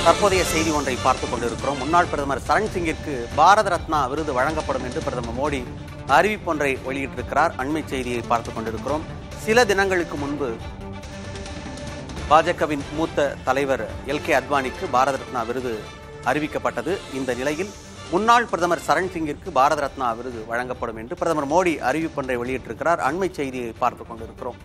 தற்போதைய செய்தி ஒன்றை பார்த்துக் கொண்டிருக்கிறோம் முன்னாள் பிரதமர் சரண் சிங்கிற்கு பாரத ரத்னா விருது வழங்கப்படும் என்று பிரதமர் மோடி அறிவிப்பொன்றை வெளியிட்டிருக்கிறார் அண்மை செய்தியை பார்த்துக் கொண்டிருக்கிறோம் சில தினங்களுக்கு முன்பு பாஜகவின் மூத்த தலைவர் எல் கே அத்வானிக்கு பாரத ரத்னா விருது அறிவிக்கப்பட்டது இந்த நிலையில் முன்னாள் பிரதமர் சரண் சிங்கிற்கு பாரத ரத்னா விருது வழங்கப்படும் என்று பிரதமர் மோடி அறிவிப்பொன்றை வெளியிட்டிருக்கிறார் அண்மை செய்தியை பார்த்துக் கொண்டிருக்கிறோம்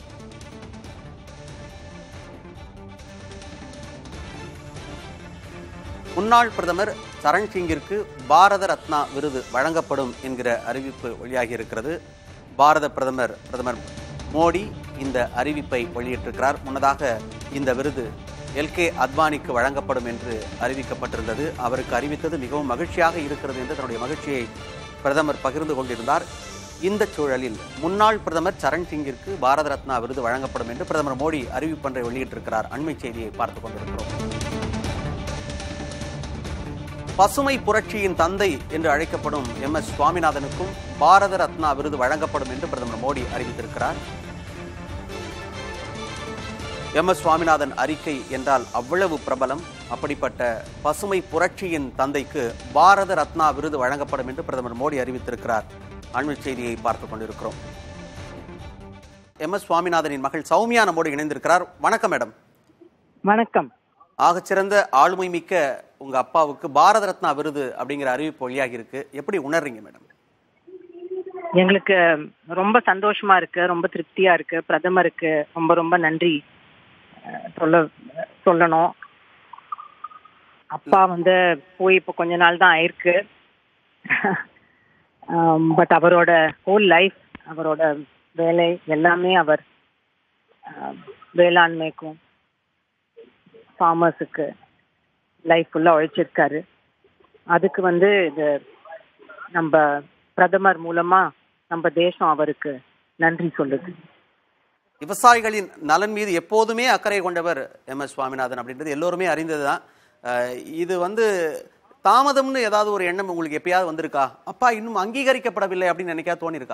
முன்னாள் பிரதமர் சரண் சிங்கிற்கு பாரத ரத்னா விருது வழங்கப்படும் என்கிற அறிவிப்பு வெளியாகி இருக்கிறது பாரத பிரதமர் பிரதமர் மோடி இந்த அறிவிப்பை வெளியிட்டிருக்கிறார் முன்னதாக இந்த விருது எல் கே அத்வானிக்கு வழங்கப்படும் என்று அறிவிக்கப்பட்டிருந்தது அவருக்கு அறிவித்தது மிகவும் மகிழ்ச்சியாக இருக்கிறது என்று தன்னுடைய மகிழ்ச்சியை பிரதமர் பகிர்ந்து கொண்டிருந்தார் இந்த சூழலில் முன்னாள் பிரதமர் சரண் சிங்கிற்கு பாரத ரத்னா விருது வழங்கப்படும் என்று பிரதமர் மோடி அறிவிப்பொன்றை வெளியிட்டிருக்கிறார் அண்மை செய்தியை பார்த்துக் கொண்டிருக்கிறோம் பசுமை புரட்சியின் தந்தை என்று அழைக்கப்படும் எம் எஸ் சுவாமிநாதனுக்கும் பாரத ரத்னா விருது வழங்கப்படும் என்று பிரதமர் மோடி அறிவித்திருக்கிறார் எம் எஸ் சுவாமிநாதன் அறிக்கை என்றால் அவ்வளவு பிரபலம் அப்படிப்பட்ட பசுமை புரட்சியின் தந்தைக்கு பாரத ரத்னா விருது வழங்கப்படும் என்று பிரதமர் மோடி அறிவித்திருக்கிறார் அண்மை செய்தியை பார்த்துக் கொண்டிருக்கிறோம் எம் எஸ் சுவாமிநாதனின் மகள் சௌமியா நம்மோடு இணைந்திருக்கிறார் வணக்கம் மேடம் வணக்கம் ஆகச்சிறந்த ஆளுமை மிக்க உங்க அப்பாவுக்கு பாரத ரத்னா விருது அப்படிங்கிற அறிவிப்பு வெளியாகி இருக்கு எப்படி உணர்றீங்க மேடம் எங்களுக்கு ரொம்ப சந்தோஷமா இருக்கு ரொம்ப திருப்தியா இருக்கு பிரதமருக்கு ரொம்ப ரொம்ப நன்றி அஹ், சொல்ல சொல்லணும் அப்பா வந்து போய் இப்போ கொஞ்ச நாள் தான் ஆயிருக்கு பட் அவரோட ஹோல் லைஃப் அவரோட வேலை எல்லாமே அவர் அஹ், வேளாண்மைக்கும் ஃபார்மர்ஸுக்கு லைஃப் ஃபுல்லாக உழைச்சிருக்காரு அதுக்கு வந்து இது நம்ம பிரதமர் மூலமா நம்ம தேசம் அவருக்கு நன்றி சொல்லுது விவசாயிகளின் நலன் மீது எப்போதுமே அக்கறை கொண்டவர் எம் எஸ் சுவாமிநாதன் அப்படின்றது எல்லோருமே அறிந்ததுதான் அஹ், இது வந்து தாமதம்னு ஏதாவது ஒரு எண்ணம் உங்களுக்கு எப்பயாவது வந்திருக்கா அப்பா இன்னும் அங்கீகரிக்கப்படவில்லை அப்படின்னு நினைக்கா தோணிருக்கா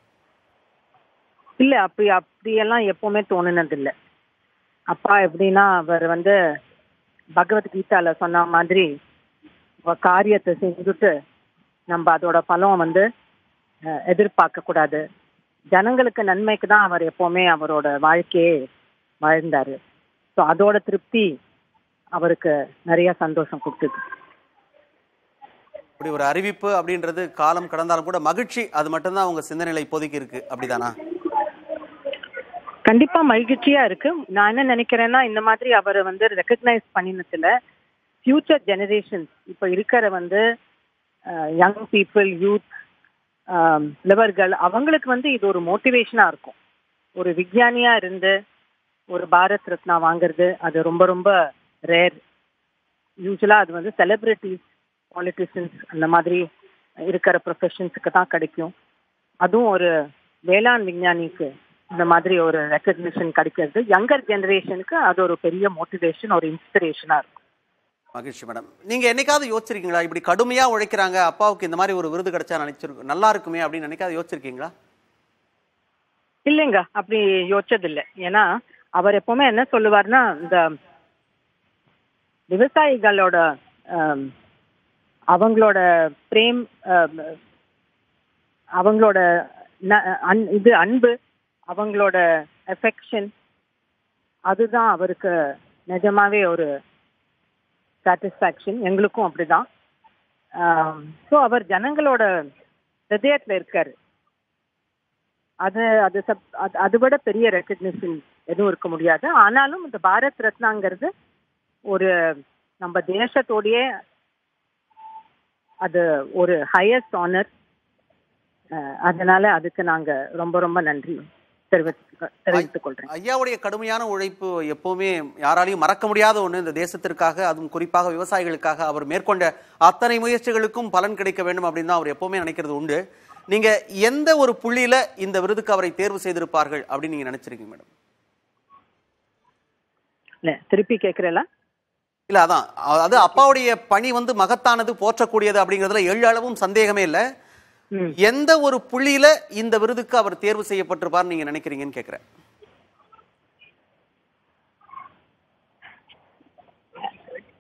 இல்ல அப்படி அப்படியெல்லாம் எப்பவுமே தோணுனது இல்ல அப்பா எப்படின்னா அவர் வந்து பகவத்கீதால சொன்ன மாதிரி ஒரு காரியத்தை செஞ்சுட்டு நம்ம அதோட பலம் வந்து அஹ், எதிர்பார்க்க கூடாது ஜனங்களுக்கு நன்மைக்கு தான் அவர் எப்பவுமே அவரோட வாழ்க்கையே வாழ்ந்தாரு ஸோ அதோட திருப்தி அவருக்கு நிறைய சந்தோஷம் கொடுத்தது இப்படி ஒரு அறிவிப்பு அப்படின்றது காலம் கடந்தாலும் கூட மகிழ்ச்சி அது மட்டும்தான் உங்க சிந்தனையில இப்போதைக்கு இருக்கு அப்படிதானா கண்டிப்பா மகிழ்ச்சியா இருக்கு நான் என்ன நினைக்கிறேன்னா இந்த மாதிரி அவரை வந்து ரெக்கக்னைஸ் பண்ணினதுல ஃபியூச்சர் ஜெனரேஷன் இப்ப இருக்கிற வந்து யங் பீப்புள் யூத் லிவர்கள் அவங்களுக்கு வந்து இது ஒரு மோட்டிவேஷனா இருக்கும் ஒரு விஞ்ஞானியா இருந்து ஒரு பாரத் ரத்னா வாங்குறது அது ரொம்ப ரொம்ப ரேர் யூஸ்வலா அது வந்து செலிபிரிட்டிஸ் பாலிட்டிஷியன்ஸ் அந்த மாதிரி இருக்கிற ப்ரொஃபஷன்ஸுக்கு தான் கிடைக்கும் அதுவும் ஒரு வேளாண் விஞ்ஞானிக்கு இந்த மாதிரி ஒரு ரெக்கக்னிஷன் கிடைக்கிறது யங்கர் ஜெனரேஷனுக்கு அது ஒரு பெரிய மோட்டிவேஷன் ஒரு இன்ஸ்பிரேஷனா இருக்கும் மகிழ்ச்சி மேடம் நீங்க என்னைக்காவது யோசிச்சிருக்கீங்களா இப்படி கடுமையா உழைக்கிறாங்க அப்பாவுக்கு இந்த மாதிரி ஒரு விருது கிடைச்சா நினைச்சிருக்கு நல்லா இருக்குமே அப்படின்னு என்னைக்காவது யோசிச்சிருக்கீங்களா இல்லைங்க அப்படி யோசிச்சது இல்லை ஏன்னா அவர் எப்பவுமே என்ன சொல்லுவார்னா இந்த விவசாயிகளோட ஆம், அவங்களோட பிரேம் ஆம், அவங்களோட ந- அன்- இது அன்பு அவங்களோட எஃபெக்ஷன் அதுதான் அவருக்கு நிஜமாவே ஒரு சாட்டிஸ்ஃபேக்ஷன் எங்களுக்கும் அப்படிதான் ஸோ அவர் ஜனங்களோட ஹிருதயத்துல இருக்காரு அது அது சப் அது அதை விட பெரிய ரெக்கக்னிஷன் எதுவும் இருக்க முடியாது ஆனாலும் இந்த பாரத் ரத்னாங்கிறது ஒரு நம்ம தேசத்தோடயே அது ஒரு ஹையஸ்ட் ஆனர் அதனால அதுக்கு நாங்க ரொம்ப ரொம்ப நன்றி தெரிவித்து தெரிவித்துக் கொள்றேன் ஐயாவுடைய கடுமையான உழைப்பு எப்பவுமே யாராலையும் மறக்க முடியாத ஒண்ணு இந்த தேசத்திற்காக அதுவும் குறிப்பாக விவசாயிகளுக்காக அவர் மேற்கொண்ட அத்தனை முயற்சிகளுக்கும் பலன் கிடைக்க வேண்டும் அப்படின்னு தான் அவர் எப்பவுமே நினைக்கிறது உண்டு நீங்க எந்த ஒரு புள்ளியில இந்த விருதுக்கு அவரை தேர்வு செய்திருப்பார்கள் அப்படின்னு நீங்க நினைச்சிருக்கீங்க மேடம் இல்ல திருப்பி கேக்குறல இல்ல அதான் அது அப்பாவுடைய பணி வந்து மகத்தானது போற்றக்கூடியது அப்படிங்கிறதுல எள்ளு அளவும் சந்தேகமே இல்ல ம். எந்த ஒரு புள்ளியில இந்த விருதுக்கு அவர் தேர்வு செய்யப்பட்டிருப்பார் நீங்க நினைக்கிறீங்கன்னு கேக்குறேன்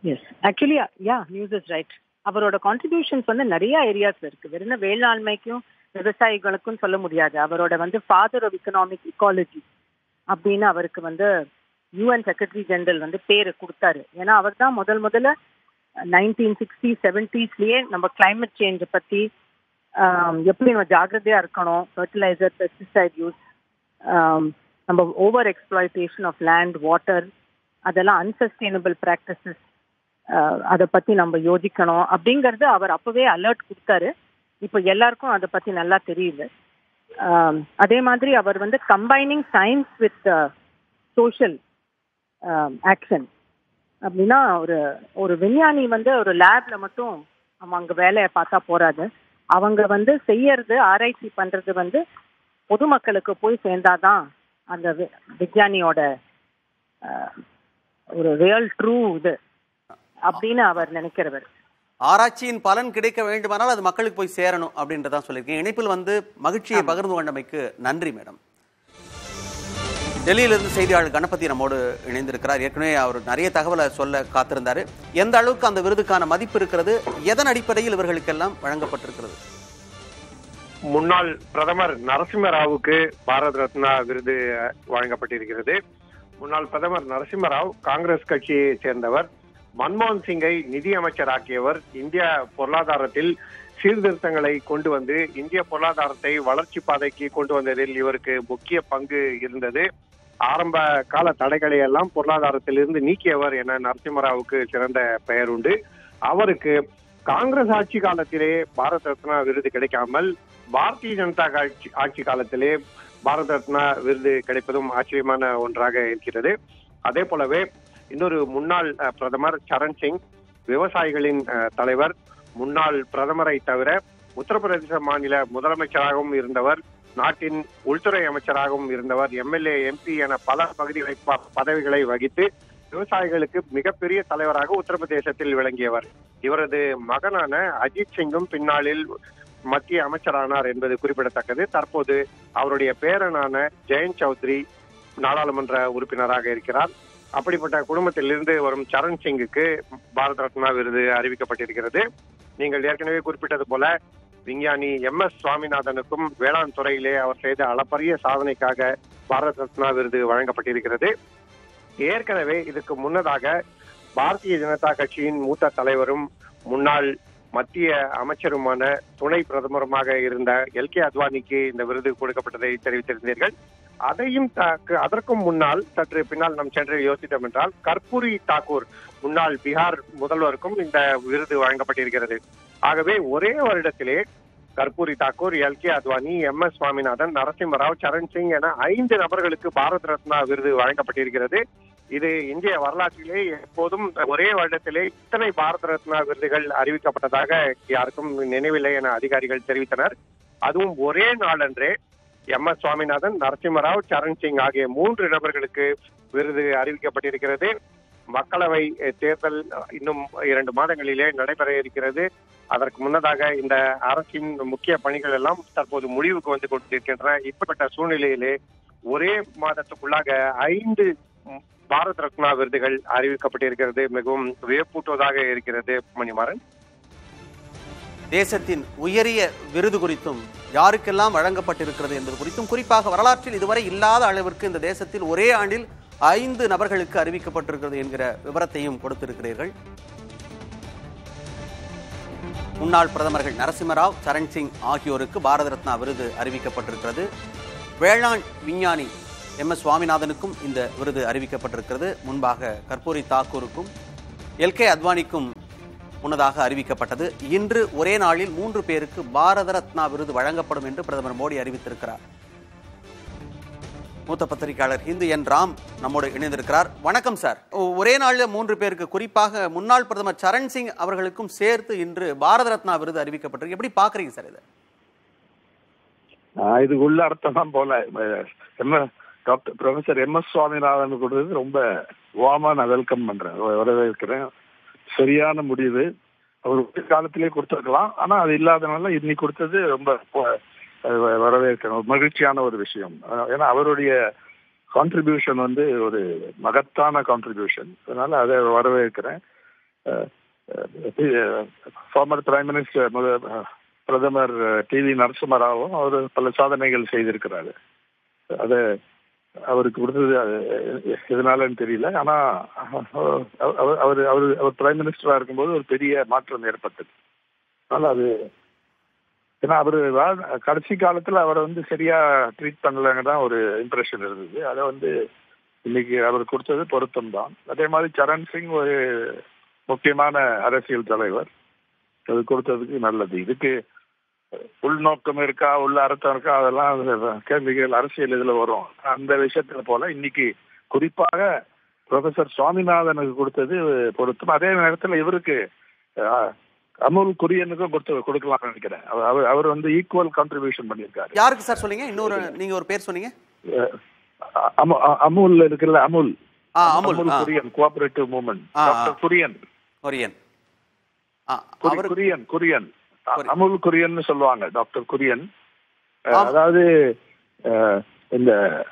yes actually yeah news is right அவரோட கான்ட்ரிபியூஷன்ஸ் வந்து நிறைய ஏரியாஸ் இருக்கு வெறும் வேளாண்மைக்கும் விவசாயிகளுக்கும் சொல்ல முடியாது அவரோட வந்து ஃபாதர் ஆஃப் எக்கனாமிக் இக்காலஜி அப்படின்னு அவருக்கு வந்து யூஎன் செக்ரட்டரி ஜெனரல் வந்து பேரு கொடுத்தாரு ஏன்னா அவர் தான் முதல் முதல்ல நைன்டீன் சிக்ஸ்டி செவன்டிஸ்லயே நம்ம கிளைமேட் சேஞ்சை பத்தி ஆம், எப்படி நம்ம ஜாக்கிரதையா இருக்கணும் ஃபர்டிலைசர் பெஸ்டிசைட் யூஸ் நம்ம over exploitation of land water அதெல்லாம் அன்சஸ்டைனபிள் ப்ராக்டிசஸ் அதை பத்தி நம்ம யோசிக்கணும் அப்படிங்கறது அவர் அப்பவே அலர்ட் கொடுத்தாரு இப்போ எல்லாருக்கும் அதை பத்தி நல்லா தெரியுது ஆம், அதே மாதிரி அவர் வந்து combining science with social action அப்படின்னா ஒரு ஒரு விஞ்ஞானி வந்து ஒரு லேப்ல மட்டும் அவன் அங்க வேலையை பார்த்தா போறாது அவங்க வந்து செய்யறது ஆராய்ச்சி பண்றது வந்து பொதுமக்களுக்கு போய் சேர்ந்தாதான் அந்த வி- விஞ்ஞானியோட ஆஹ், ஒரு ரியல் ட்ரூ இது அப்படின்னு அவர் நினைக்கிறவர் ஆராய்ச்சியின் பலன் கிடைக்க வேண்டுமானால் அது மக்களுக்கு போய் சேரணும் அப்படின்றதான் சொல்லியிருக்கேன் இணைப்பில் வந்து மகிழ்ச்சியை பகிர்ந்து கொண்டமைக்கு நன்றி மேடம் டெல்லியிலிருந்து செய்தியாளர் கணபதி நம்மோடு இணைந்திருக்கிறார் ஏற்கனவே அவர் நிறைய தகவலை சொல்ல காத்திருந்தாரு எந்த அளவுக்கு அந்த விருதுக்கான மதிப்பு இருக்கிறது எதன் அடிப்படையில் இவர்களுக்கெல்லாம் வழங்கப்பட்டிருக்கிறது முன்னாள் பிரதமர் நரசிம்ம ராவுக்கு பாரத் ரத்னா விருது அஹ், வழங்கப்பட்டிருக்கிறது முன்னாள் பிரதமர் நரசிம்ம ராவ் காங்கிரஸ் கட்சியை சேர்ந்தவர் மன்மோகன் சிங்கை நிதி அமைச்சராக்கியவர் இந்திய பொருளாதாரத்தில் சீர்திருத்தங்களை கொண்டு வந்து இந்திய பொருளாதாரத்தை வளர்ச்சி பாதைக்கு கொண்டு வந்ததில் இவருக்கு முக்கிய பங்கு இருந்தது ஆரம்ப கால தடைகளை எல்லாம் பொருளாதாரத்திலிருந்து நீக்கியவர் என நரசிம்மராவுக்கு சிறந்த பெயர் உண்டு அவருக்கு காங்கிரஸ் ஆட்சி காலத்திலே பாரத் ரத்னா விருது கிடைக்காமல் பாரதிய ஜனதா ஆட்சி ஆட்சி காலத்திலே பாரத ரத்னா விருது கிடைப்பதும் ஆச்சரியமான ஒன்றாக இருக்கிறது அதே போலவே இன்னொரு முன்னாள் அஹ், பிரதமர் சரண் சிங் விவசாயிகளின் அஹ், தலைவர் முன்னாள் பிரதமரை தவிர உத்தரப்பிரதேச மாநில முதலமைச்சராகவும் இருந்தவர் நாட்டின் உள்துறை அமைச்சராகவும் இருந்தவர் எம்எல்ஏ எம்பி என பல பகுதிகளை ப- பதவிகளை வகித்து விவசாயிகளுக்கு மிகப்பெரிய தலைவராக உத்தரப்பிரதேசத்தில் விளங்கியவர் இவரது மகனான அஜித் சிங்கும் பின்னாளில் மத்திய அமைச்சரானார் என்பது குறிப்பிடத்தக்கது தற்போது அவருடைய பேரனான ஜெயந்த் சௌத்ரி நாடாளுமன்ற உறுப்பினராக இருக்கிறார் அப்படிப்பட்ட குடும்பத்திலிருந்து வரும் சரண் சிங்குக்கு பாரத ரத்னா விருது அறிவிக்கப்பட்டிருக்கிறது நீங்கள் ஏற்கனவே குறிப்பிட்டது போல விஞ்ஞானி எம் எஸ் சுவாமிநாதனுக்கும் வேளாண் துறையிலே அவர் செய்த அளப்பரிய சாதனைக்காக பாரத ரத்னா விருது வழங்கப்பட்டிருக்கிறது ஏற்கனவே இதுக்கு முன்னதாக பாரதிய ஜனதா கட்சியின் மூத்த தலைவரும் முன்னாள் மத்திய அமைச்சருமான துணை பிரதமருமாக இருந்த எல் கே அத்வானிக்கு இந்த விருது கொடுக்கப்பட்டதை தெரிவித்திருந்தீர்கள் அதையும் தாக்கு- அதற்கும் முன்னால் சற்று பின்னால் நாம் சென்று யோசித்தோம் என்றால் கற்பூரி தாக்கூர் முன்னாள் பீகார் முதல்வருக்கும் இந்த விருது வழங்கப்பட்டிருக்கிறது ஆகவே ஒரே வருடத்திலே Karpoori Thakur L K Advani M S Swaminathan Narasimha Rao Charan Singh என ஐந்து நபர்களுக்கு பாரத் ரத்னா விருது வழங்கப்பட்டிருக்கிறது இது இந்திய வரலாற்றிலே எப்போதும் ஒரே வருடத்திலே இத்தனை பாரத ரத்னா விருதுகள் அறிவிக்கப்பட்டதாக யாருக்கும் நினைவில்லை என அதிகாரிகள் தெரிவித்தனர் அதுவும் ஒரே நாளன்றே எம் எஸ் சுவாமிநாதன் நரசிம்மராவ் சரண் சிங் ஆகிய மூன்று நபர்களுக்கு விருது அறிவிக்கப்பட்டிருக்கிறது மக்களவை அஹ், தேர்தல் அஹ், இன்னும் இரண்டு மாதங்களிலே நடைபெற இருக்கிறது அதற்கு முன்னதாக இந்த அரசின் முக்கிய பணிகள் எல்லாம் தற்போது முடிவுக்கு வந்து கொண்டிருக்கின்றன இப்படிப்பட்ட சூழ்நிலையிலே ஒரே மாதத்துக்குள்ளாக ஐந்து ம், பாரத் ரத்னா விருதுகள் அறிவிக்கப்பட்டிருக்கிறது மிகவும் வியப்பூட்டுவதாக இருக்கிறது மணிமாறன் தேசத்தின் உயரிய விருது குறித்தும் யாருக்கெல்லாம் வழங்கப்பட்டிருக்கிறது என்பது குறித்தும் குறிப்பாக வரலாற்றில் இதுவரை இல்லாத அளவிற்கு இந்த தேசத்தில் ஒரே ஆண்டில் ஐந்து நபர்களுக்கு அறிவிக்கப்பட்டிருக்கிறது என்கிற விவரத்தையும் கொடுத்திருக்கிறீர்கள் முன்னாள் பிரதமர்கள் நரசிம்மராவ் சரண் சிங் ஆகியோருக்கு பாரத ரத்னா விருது அறிவிக்கப்பட்டிருக்கிறது வேளாண் விஞ்ஞானி எம் எஸ் சுவாமிநாதனுக்கும் இந்த விருது அறிவிக்கப்பட்டிருக்கிறது முன்பாக கற்பூரி தாக்கூருக்கும் எல் கே அத்வானிக்கும் முன்னதாக அறிவிக்கப்பட்டது இன்று ஒரே நாளில் மூன்று பேருக்கு பாரத ரத்னா விருது வழங்கப்படும் என்று பிரதமர் மோடி அறிவித்திருக்கிறார் மூத்த பத்திரிகையாளர் ஹிந்து என் ராம் நம்மோடு இணைந்திருக்கிறார் வணக்கம் சார் ஒ- ஒரே நாளில் மூன்று பேருக்கு குறிப்பாக முன்னாள் பிரதமர் சரண் சிங் அவர்களுக்கும் சேர்த்து இன்று பாரத ரத்னா விருது அறிவிக்கப்பட்டிருக்கு எப்படி பாக்குறீங்க சார் இதை ஆஹ் இது உள்ள அர்த்தம் தான் போல M doctor professor M S Swaminathan கொடுத்தது ரொம்ப வாமா நான் வெல்கம் பண்றேன் வ- வரவேற்கிறேன் சரியான முடிவு அவர் ஒரு காலத்திலே கொடுத்துருக்கலாம் ஆனா அது இல்லாதனால இன்னைக்கு கொடுத்தது ரொம்ப ப- வ- வரவேற்கிறேன் ஒரு மகிழ்ச்சியான ஒரு விஷயம் ஆஹ் ஏன்னா அவருடைய கான்ட்ரிபியூஷன் வந்து ஒரு மகத்தான கான்ட்ரிபியூஷன் அதனால அதை வரவேற்கிறேன் ஃபார்மர் பிரைம் மினிஸ்டர் பிரதமர் டி வி நரசிம்மராவும் அவர் பல சாதனைகள் செய்திருக்கிறாரு அது அவருக்கு கொடுத்தது அது எதனாலன்னு தெரியல ஆனா அவர் அவர் அவர் அவர் பிரைம் மினிஸ்டரா இருக்கும்போது ஒரு பெரிய மாற்றம் ஏற்பட்டது அதனால அது ஏன்னா அவர் கடைசி காலத்துல அவரை வந்து சரியா ட்ரீட் பண்ணலங்க தான் ஒரு இம்ப்ரெஷன் இருந்தது அதை வந்து இன்னைக்கு அவர் கொடுத்தது பொருத்தம் தான் அதே மாதிரி சரண் சிங் ஒரு முக்கியமான அரசியல் தலைவர் அது கொடுத்ததுக்கு நல்லது இதுக்கு உள்நோக்கம் இருக்கா உள்ள அர்த்தம் இருக்கா அதெல்லாம் கேள்விகள் அரசியல் இதுல வரும் அந்த விஷயத்துல போல இன்னைக்கு குறிப்பாக ப்ரொஃபசர் சுவாமிநாதனுக்கு கொடுத்தது பொருத்தம் அதே நேரத்துல இவருக்கு அஹ், அமுல் குரியனுக்கும் கொடுத்து கொடுக்கலாம்னு நினைக்கிறேன் அவர் அவர்- அவர் வந்து ஈக்குவல் கான்ட்ரிபியூஷன் பண்ணியிருக்காரு யாருக்கு சார் சொன்னீங்க இன்னொரு நீங்க ஒரு பேர் சொன்னீங்க அஹ், அமு- அ- அமுல் இருக்குல்ல அமுல் ஆ அமுல் ஆ குரியன் கோஆபரேட்டிவ் மூவ்மெண்ட் ஆ, ஆ. டாக்டர் குரியன் கொரியன் ஆ குரி- அவர் குரியன் குரியன் அ- குரி- அமுல் குரியன் சொல்லுவாங்க டாக்டர் குரியன் அஹ், ஆம். அதாவது அஹ், இந்த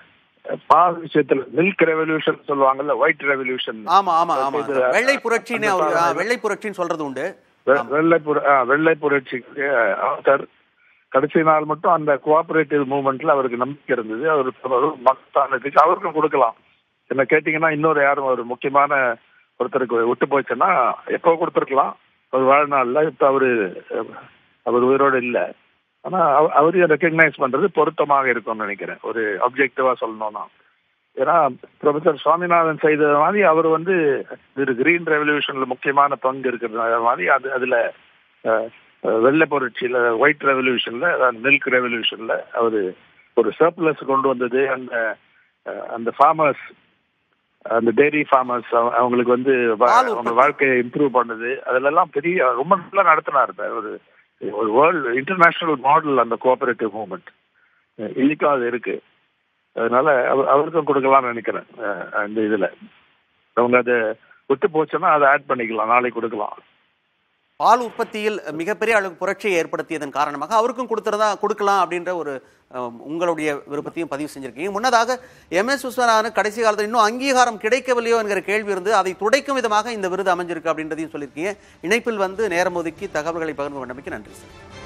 பால் விஷயத்துல மில்க் ரெவல்யூஷன் சொல்லுவாங்கல்ல ஒயிட் ரெவல்யூஷன் ஆமா ஆமா ஆமா இது, வெள்ளை புரட்சின்னு அந்த அவர் ஆ, சாதனை- வெள்ளை புரட்சின்னு சொல்றது உண்டு வெள்ளை புர ஆ, வெள்ளை புரட்சிக்கு ஆத்தர் கடைசி நாள் மட்டும் அந்த கோஆபரேட்டிவ் மூவ்மெண்ட்ல அவருக்கு நம்பிக்கை இருந்தது அவர் மகத்தானதுக்கு அவருக்கும் கொடுக்கலாம் என்ன கேட்டீங்கன்னா இன்னொரு யாரும் ஒரு முக்கியமான ஒருத்தருக்கு விட்டு போச்சுன்னா எப்போ கொடுத்துருக்கலாம் ஒரு வாழ்நாள்ல இப்ப அவரு அஹ், அவர் உயிரோடு இல்ல ஆனா அவ- அவரையும் ரெக்கக்னைஸ் பண்றது பொருத்தமாக இருக்கும்னு நினைக்கிறேன் ஒரு அப்ஜெக்டிவா சொல்லணும்னா ஏன்னா ப்ரொஃபசர் சுவாமிநாதன் செய்தது மாதிரி அவர் வந்து இது கிரீன் ரெவல்யூஷன்ல முக்கியமான பங்கு இருக்கிறது மாதிரி அது அதுல அஹ், அஹ், வெள்ளை புரட்சியில ஒயிட் ரெவல்யூஷன்ல மில்க் ரெவல்யூஷன்ல அவரு ஒரு சர்ப்ளஸ் கொண்டு வந்தது அந்த அஹ், அந்த ஃபார்மர்ஸ் அந்த டெய்ரி ஃபார்மர்ஸ் அவங்களுக்கு வந்து வா- பால் அவங்க உற்பத்தி. வாழ்க்கையை இம்ப்ரூவ் பண்ணது அதெல்லாம் பெரிய ரொம்ப நல்லா நடத்தினார் ஒரு ஒரு வேர்ல்டு இன்டர்நேஷனல் மாடல் அந்த கோஆபரேட்டிவ் மூவ்மெண்ட் இன்னைக்கும் அது இருக்கு அதனால அவர் அவருக்கும் கொடுக்கலாம்னு நினைக்கிறேன் அஹ், அந்த இதுல அவங்க அதை விட்டு போச்சுன்னா அதை ஆட் பண்ணிக்கலாம் நாளைக்கு கொடுக்கலாம் பால் உற்பத்தியில் மிகப்பெரிய அளவு புரட்சியை ஏற்படுத்தியதன் காரணமாக அவருக்கும் கொடுத்துறதா கொடுக்கலாம் அப்படின்ற ஒரு அஹ், உங்களுடைய விருப்பத்தையும் பதிவு செஞ்சிருக்கீங்க முன்னதாக எம் எஸ் விஸ்வநாதன் கடைசி காலத்தில் இன்னும் அங்கீகாரம் கிடைக்கவில்லையோ என்கிற கேள்வி இருந்து அதை துடைக்கும் விதமாக இந்த விருது அமைஞ்சிருக்கு அப்படின்றதையும் சொல்லியிருக்கீங்க இணைப்பில் வந்து நேரம் ஒதுக்கி தகவல்களை பகிர்ந்து கொண்டமைக்கு நன்றி சார்